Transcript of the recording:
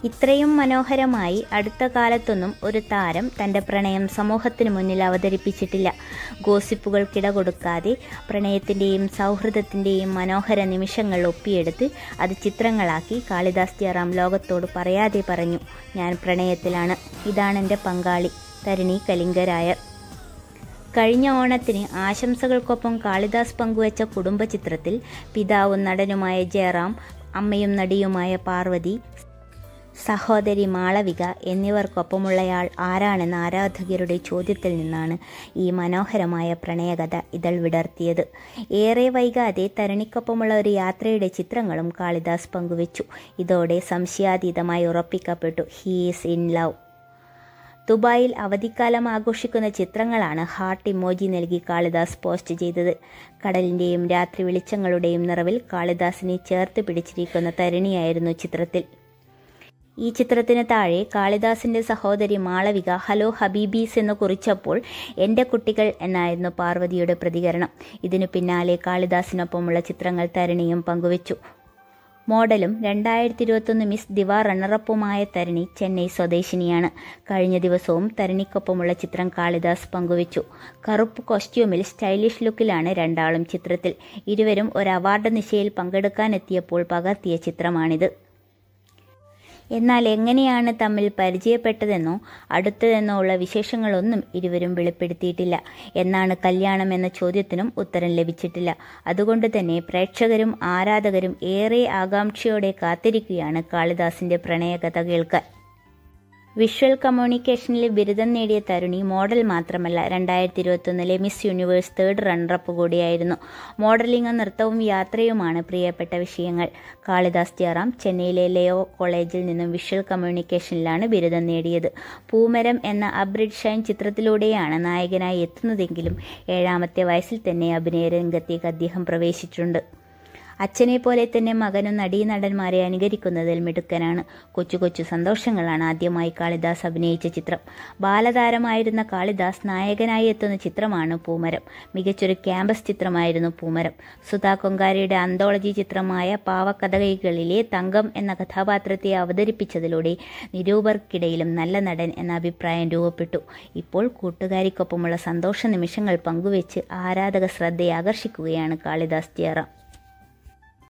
ഇത്രയും മനോഹരമായി അടുത്ത കാലത്തൊന്നും ഒരു താരം തൻ്റെ പ്രണയം സമൂഹത്തിന് മുന്നിൽ അവതരിപ്പിച്ചിട്ടില്ല ഗോസിപ്പുകൾക്കിട കൊടുക്കാതെ പ്രണയത്തിൻ്റെയും സൗഹൃദത്തിൻ്റെയും മനോഹര നിമിഷങ്ങൾ ഒപ്പിയെടുത്ത് അത് ചിത്രങ്ങളാക്കി കാളിദാസ് ജയറാം ലോകത്തോട് പറയാതെ പറഞ്ഞു ഞാൻ പ്രണയത്തിലാണ് ഇതാണെൻ്റെ പങ്കാളി തരിണി കലിംഗരായർ കഴിഞ്ഞ ഓണത്തിന് ആശംസകൾക്കൊപ്പം കാളിദാസ് പങ്കുവച്ച കുടുംബചിത്രത്തിൽ പിതാവും നടനുമായ ജയറാം അമ്മയും നടിയുമായ പാർവതി സഹോദരി മാളവിക എന്നിവർക്കൊപ്പമുള്ളയാൾ ആരാണെന്ന ആരാധകരുടെ ചോദ്യത്തിൽ നിന്നാണ് ഈ മനോഹരമായ പ്രണയകഥ ഇതൾ വിടർത്തിയത് ഏറെ വൈകാതെ തരണിക്കൊപ്പമുള്ള ഒരു യാത്രയുടെ ചിത്രങ്ങളും കാളിദാസ് പങ്കുവച്ചു ഇതോടെ സംശയാതീതമായി ഉറപ്പിക്കപ്പെട്ടു ഹീസ് ഇൻ ലവ് ദുബായിൽ അവധിക്കാലം ആഘോഷിക്കുന്ന ചിത്രങ്ങളാണ് ഹാർട്ട് ഇമോജി നൽകി കാളിദാസ് പോസ്റ്റ് ചെയ്തത് കടലിൻ്റെയും രാത്രി വെളിച്ചങ്ങളുടെയും നിറവിൽ കാളിദാസിനെ ചേർത്ത് പിടിച്ചിരിക്കുന്ന തരുണിയായിരുന്നു ചിത്രത്തിൽ ഈ ചിത്രത്തിന് താഴെ കാളിദാസിന്റെ സഹോദരി മാളവിക ഹലോ ഹബീബീസ് എന്ന് കുറിച്ചപ്പോൾ എൻ്റെ കുട്ടികൾ എന്നായിരുന്നു പാർവതിയുടെ പ്രതികരണം ഇതിനു പിന്നാലെ കാളിദാസിനൊപ്പമുള്ള ചിത്രങ്ങൾ തരുണിയും പങ്കുവച്ചു മോഡലും രണ്ടായിരത്തി ഇരുപത്തൊന്ന് മിസ് ദിവാ റണ്ണറപ്പുമായ തരുണി ചെന്നൈ സ്വദേശിനിയാണ് കഴിഞ്ഞ ദിവസവും തരുണിക്കൊപ്പമുള്ള ചിത്രം കാളിദാസ് പങ്കുവച്ചു കറുപ്പ് കോസ്റ്റ്യൂമിൽ സ്റ്റൈലിഷ് ലുക്കിലാണ് രണ്ടാളും ചിത്രത്തിൽ ഇരുവരും ഒരു അവാർഡ് നിശയിൽ പങ്കെടുക്കാനെത്തിയപ്പോൾ പകർത്തിയ ചിത്രമാണിത് എന്നാൽ എങ്ങനെയാണ് തമ്മിൽ പരിചയപ്പെട്ടതെന്നോ അടുത്തതെന്നോ ഉള്ള വിശേഷങ്ങളൊന്നും ഇരുവരും വെളിപ്പെടുത്തിയിട്ടില്ല എന്നാണ് കല്യാണം എന്ന ചോദ്യത്തിനും ഉത്തരം ലഭിച്ചിട്ടില്ല അതുകൊണ്ട് തന്നെ പ്രേക്ഷകരും ആരാധകരും ഏറെ ആകാംക്ഷയോടെ കാത്തിരിക്കുകയാണ് കാളിദാസിന്റെ പ്രണയകഥ കേൾക്കാൻ വിഷ്വൽ കമ്മ്യൂണിക്കേഷനിൽ ബിരുദം നേടിയ തരുണി മോഡൽ മാത്രമല്ല രണ്ടായിരത്തി ഇരുപത്തൊന്നിലെ മിസ് യൂണിവേഴ്സ് തേർഡ് റണ്ണറപ്പ് കൂടിയായിരുന്നു മോഡലിംഗും നൃത്തവും യാത്രയുമാണ് പ്രിയപ്പെട്ട വിഷയങ്ങൾ കാളിദാസ് ജയറാം ചെന്നൈയിലെ ലെയോ കോളേജിൽ നിന്നും വിഷ്വൽ കമ്മ്യൂണിക്കേഷനിലാണ് ബിരുദം നേടിയത് പൂമരം എന്ന അബ്രിഡ് ഷൈൻ ചിത്രത്തിലൂടെയാണ് നായകനായി എത്തുന്നതെങ്കിലും ഏഴാമത്തെ വയസ്സിൽ തന്നെ അഭിനയ രംഗത്തേക്ക് അദ്ദേഹം പ്രവേശിച്ചിട്ടുണ്ട് അച്ഛനെ പോലെ തന്നെ മകനും നടീനടന്മാരെ അനുകരിക്കുന്നതിൽ മിടുക്കനാണ് കൊച്ചു കൊച്ചു സന്തോഷങ്ങളാണ് ആദ്യമായി കാളിദാസ് അഭിനയിച്ച ചിത്രം ബാലതാരമായിരുന്ന കാളിദാസ് നായകനായി എത്തുന്ന ചിത്രമാണ് പൂമരം മികച്ചൊരു ക്യാമ്പസ് ചിത്രമായിരുന്നു പൂമരം സുധാ കൊങ്കാരിയുടെ അന്തോളജി ചിത്രമായ പാവക്കഥകളിലെ തങ്കം എന്ന കഥാപാത്രത്തെ അവതരിപ്പിച്ചതിലൂടെ നിരൂപർക്കിടയിലും നല്ല നടൻ എന്ന അഭിപ്രായം രൂപപ്പെട്ടു ഇപ്പോൾ കൂട്ടുകാരിക്കൊപ്പമുള്ള സന്തോഷ നിമിഷങ്ങൾ പങ്കുവെച്ച് ആരാധക ശ്രദ്ധയെ ആകർഷിക്കുകയാണ് കാളിദാസ് ജയറാം